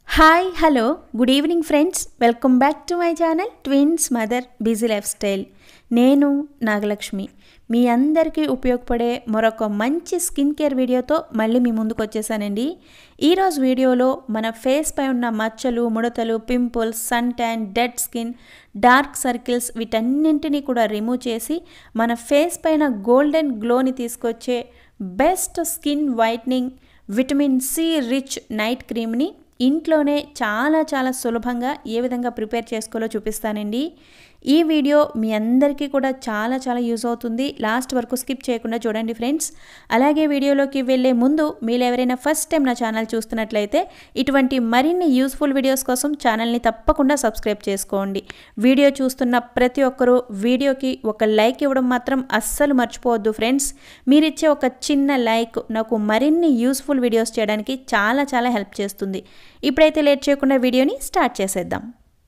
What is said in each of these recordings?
hi hello good evening friends welcome back to my channel twins mother busy life style నేను నాగలక్ష్మి మీ అందరికీ ఉపయోగపడే మరొక మంచి స్కిన్ కేర్ వీడియోతో మళ్ళీ మీ ముందుకు వచ్చేసానండి ఈరోజు వీడియోలో మన ఫేస్ పై ఉన్న మచ్చలు ముడతలు pimples sun tan dead skin dark circles వీటన్నింటినీ కూడా రిమూవ్ చేసి మన ఫేస్ పైన గోల్డెన్ గ్లోని తీసుకొచ్చే best skin whitening vitamin C rich night క్రీమ్ని ఇంట్లోనే చాలా చాలా సులభంగా ఏ విధంగా ప్రిపేర్ చేసుకోవాలో చూపిస్తానండి ఈ వీడియో మీ అందరికీ కూడా చాలా చాలా యూజ్ అవుతుంది లాస్ట్ వరకు స్కిప్ చేయకుండా చూడండి ఫ్రెండ్స్ అలాగే వీడియోలోకి వెళ్ళే ముందు మీరు ఎవరైనా ఫస్ట్ టైం నా ఛానల్ చూస్తున్నట్లయితే ఇటువంటి మరిన్ని యూస్ఫుల్ వీడియోస్ కోసం ఛానల్ని తప్పకుండా సబ్స్క్రైబ్ చేసుకోండి వీడియో చూస్తున్న ప్రతి ఒక్కరూ వీడియోకి ఒక లైక్ ఇవ్వడం మాత్రం అస్సలు మర్చిపోవద్దు ఫ్రెండ్స్ మీరిచ్చే ఒక చిన్న లైక్ నాకు మరిన్ని యూస్ఫుల్ వీడియోస్ చేయడానికి చాలా చాలా హెల్ప్ చేస్తుంది ఇప్పుడైతే లేట్ చేయకుండా వీడియోని స్టార్ట్ చేసేద్దాం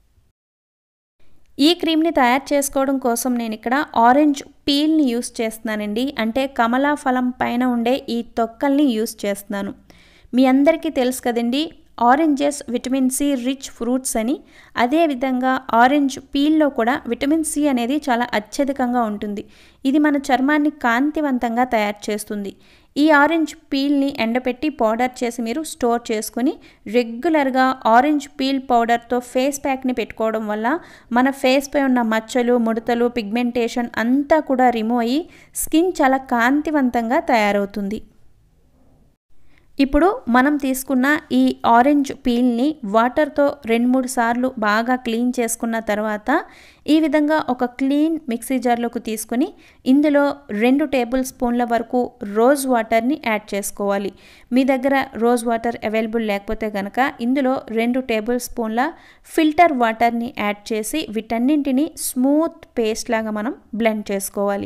ఈ క్రీమ్ని తయారు చేసుకోవడం కోసం నేను ఇక్కడ ఆరెంజ్ పీల్ని యూస్ చేస్తున్నానండి అంటే కమలా ఫలం పైన ఉండే ఈ తొక్కల్ని యూస్ చేస్తున్నాను మీ అందరికీ తెలుసు కదండి oranges vitamin C rich fruits అని అదేవిధంగా ఆరెంజ్ పీల్లో కూడా విటమిన్ సి అనేది చాలా అత్యధికంగా ఉంటుంది ఇది మన చర్మాన్ని కాంతివంతంగా తయారు చేస్తుంది ఈ ఆరెంజ్ పీల్ని ఎండపెట్టి పౌడర్ చేసి మీరు స్టోర్ చేసుకుని రెగ్యులర్గా ఆరెంజ్ పీల్ పౌడర్తో ఫేస్ ప్యాక్ని పెట్టుకోవడం వల్ల మన ఫేస్ పై ఉన్న మచ్చలు ముడతలు పిగ్మెంటేషన్ అంతా కూడా రిమూవ్ అయ్యి స్కిన్ చాలా కాంతివంతంగా తయారవుతుంది ఇప్పుడు మనం తీసుకున్న ఈ ఆరెంజ్ పీల్ని వాటర్తో రెండు మూడు సార్లు బాగా క్లీన్ చేసుకున్న తర్వాత ఈ విధంగా ఒక క్లీన్ మిక్సీ జార్లోకి తీసుకుని ఇందులో రెండు టేబుల్ స్పూన్ల వరకు రోజ్ వాటర్ని యాడ్ చేసుకోవాలి మీ దగ్గర రోజ్ వాటర్ అవైలబుల్ లేకపోతే కనుక ఇందులో రెండు టేబుల్ స్పూన్ల ఫిల్టర్ వాటర్ని యాడ్ చేసి వీటన్నింటిని స్మూత్ పేస్ట్ లాగా మనం బ్లెండ్ చేసుకోవాలి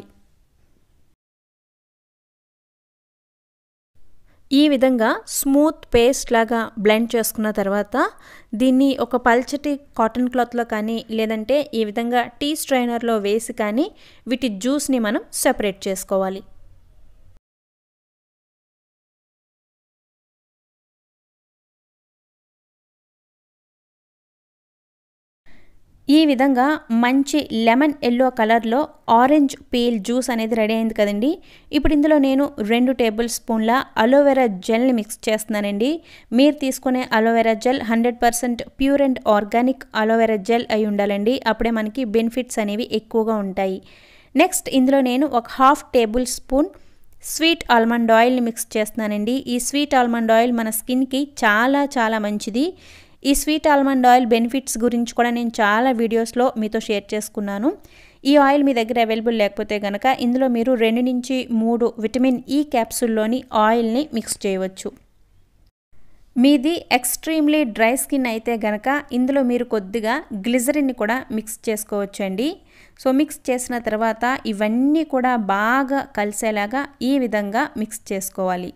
ఈ విధంగా స్మూత్ పేస్ట్ లాగా బ్లెండ్ చేసుకున్న తర్వాత దీన్ని ఒక పల్చటి కాటన్ క్లాత్లో కానీ లేదంటే ఈ విధంగా టీ స్ట్రైనర్లో వేసి కానీ వీటి జ్యూస్ని మనం సెపరేట్ చేసుకోవాలి ఈ విధంగా మంచి లెమన్ ఎల్లో కలర్లో ఆరెంజ్ పీల్ జ్యూస్ అనేది రెడీ అయింది కదండి ఇప్పుడు ఇందులో నేను రెండు టేబుల్ స్పూన్ల అలోవెరా జెల్ని మిక్స్ చేస్తున్నానండి మీరు తీసుకునే aloe vera gel hundred percent pure and organic aloe vera gel అయి ఉండాలండి అప్పుడే మనకి బెనిఫిట్స్ అనేవి ఎక్కువగా ఉంటాయి నెక్స్ట్ ఇందులో నేను ఒక half tablespoon sweet almond ఆయిల్ని మిక్స్ చేస్తున్నానండి ఈ స్వీట్ ఆల్మండ్ ఆయిల్ మన స్కిన్కి చాలా చాలా మంచిది ఈ స్వీట్ ఆల్మండ్ ఆయిల్ బెనిఫిట్స్ గురించి కూడా నేను చాలా వీడియోస్లో మీతో షేర్ చేసుకున్నాను ఈ ఆయిల్ మీ దగ్గర అవైలబుల్ లేకపోతే కనుక ఇందులో మీరు రెండు నుంచి మూడు విటమిన్ ఈ క్యాప్సూల్లోని ఆయిల్ని మిక్స్ చేయవచ్చు మీది ఎక్స్ట్రీమ్లీ డ్రై స్కిన్ అయితే గనక ఇందులో మీరు కొద్దిగా గ్లిజరిన్ని కూడా మిక్స్ చేసుకోవచ్చు అండి సో మిక్స్ చేసిన తర్వాత ఇవన్నీ కూడా బాగా కలిసేలాగా ఈ విధంగా మిక్స్ చేసుకోవాలి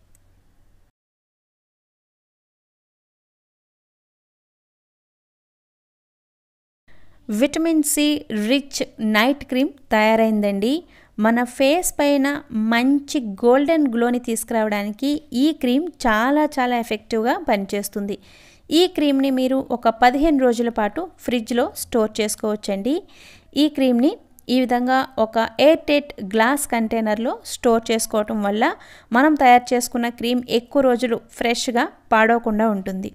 vitamin C rich night cream తయారైందండి మన ఫేస్ పైన మంచి గోల్డెన్ గ్లోని తీసుకురావడానికి ఈ క్రీమ్ చాలా చాలా ఎఫెక్టివ్గా పనిచేస్తుంది ఈ క్రీమ్ని మీరు ఒక పదిహేను రోజుల పాటు ఫ్రిడ్జ్లో స్టోర్ చేసుకోవచ్చండి ఈ క్రీమ్ని ఈ విధంగా ఒక ఎయిర్ టైట్ గ్లాస్ కంటైనర్లో స్టోర్ చేసుకోవటం వల్ల మనం తయారు చేసుకున్న క్రీమ్ ఎక్కువ రోజులు ఫ్రెష్గా పాడవకుండా ఉంటుంది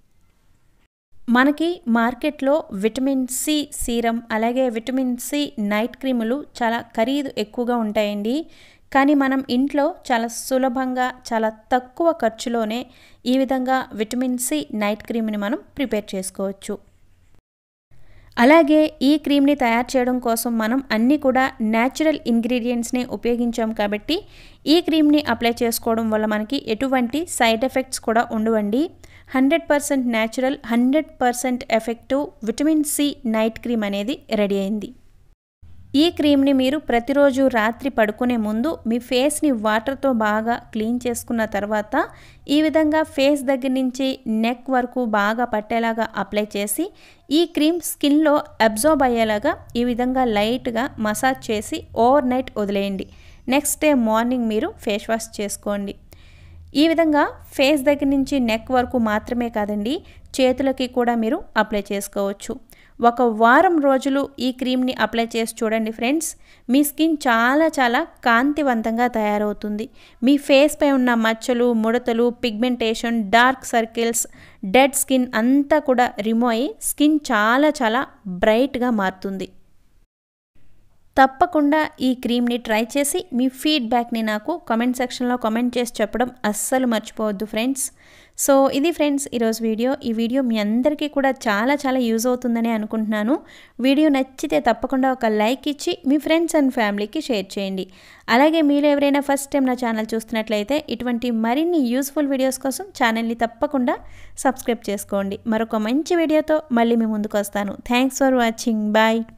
మనకి మార్కెట్లో విటమిన్ సి సీరం అలాగే విటమిన్ సి నైట్ క్రీములు చాలా ఖరీదు ఎక్కువగా ఉంటాయండి కానీ మనం ఇంట్లో చాలా సులభంగా చాలా తక్కువ ఖర్చులోనే ఈ విధంగా విటమిన్ సి నైట్ క్రీమ్ని మనం ప్రిపేర్ చేసుకోవచ్చు అలాగే ఈ క్రీమ్ని తయారు చేయడం కోసం మనం అన్నీ కూడా న్యాచురల్ ఇంగ్రీడియంట్స్ని ఉపయోగించాం కాబట్టి ఈ క్రీమ్ని అప్లై చేసుకోవడం వల్ల మనకి ఎటువంటి సైడ్ ఎఫెక్ట్స్ కూడా ఉండవండి hundred percent natural hundred percent effective vitamin C night cream అనేది రెడీ అయింది ఈ క్రీమ్ని మీరు ప్రతిరోజు రాత్రి పడుకునే ముందు మీ ఫేస్ని వాటర్తో బాగా క్లీన్ చేసుకున్న తర్వాత ఈ విధంగా ఫేస్ దగ్గర నుంచి నెక్ వరకు బాగా పట్టేలాగా అప్లై చేసి ఈ క్రీమ్ స్కిన్లో అబ్జర్బ్ అయ్యేలాగా ఈ విధంగా లైట్గా మసాజ్ చేసి ఓవర్ నైట్ వదిలేయండి నెక్స్ట్ డే మార్నింగ్ మీరు ఫేస్ వాష్ చేసుకోండి ఈ విధంగా ఫేస్ దగ్గర నుంచి నెక్ వరకు మాత్రమే కాదండి చేతులకి కూడా మీరు అప్లై చేసుకోవచ్చు ఒక వారం రోజులు ఈ క్రీమ్ని అప్లై చేసి చూడండి ఫ్రెండ్స్ మీ స్కిన్ చాలా చాలా కాంతివంతంగా తయారవుతుంది మీ ఫేస్ పై ఉన్న మచ్చలు ముడతలు pigmentation dark circles dead skin అంతా కూడా రిమూవ్ అయ్యి స్కిన్ చాలా చాలా బ్రైట్గా మారుతుంది తప్పకుండా ఈ క్రీమ్ని ట్రై చేసి మీ ఫీడ్బ్యాక్ని నాకు కామెంట్ సెక్షన్లో కామెంట్ చేసి చెప్పడం అస్సలు మర్చిపోవద్దు ఫ్రెండ్స్ సో ఇది ఫ్రెండ్స్ ఈరోజు వీడియో ఈ వీడియో మీ అందరికీ కూడా చాలా చాలా యూజ్ అవుతుందని అనుకుంటున్నాను వీడియో నచ్చితే తప్పకుండా ఒక లైక్ ఇచ్చి మీ ఫ్రెండ్స్ అండ్ ఫ్యామిలీకి షేర్ చేయండి అలాగే మీరు ఎవరైనా ఫస్ట్ టైం నా ఛానల్ చూస్తున్నట్లయితే ఇటువంటి మరిన్ని యూస్ఫుల్ వీడియోస్ కోసం ఛానల్ని తప్పకుండా సబ్స్క్రైబ్ చేసుకోండి మరొక మంచి వీడియోతో మళ్ళీ మీ ముందుకు వస్తాను థ్యాంక్స్ ఫర్ వాచింగ్ బాయ్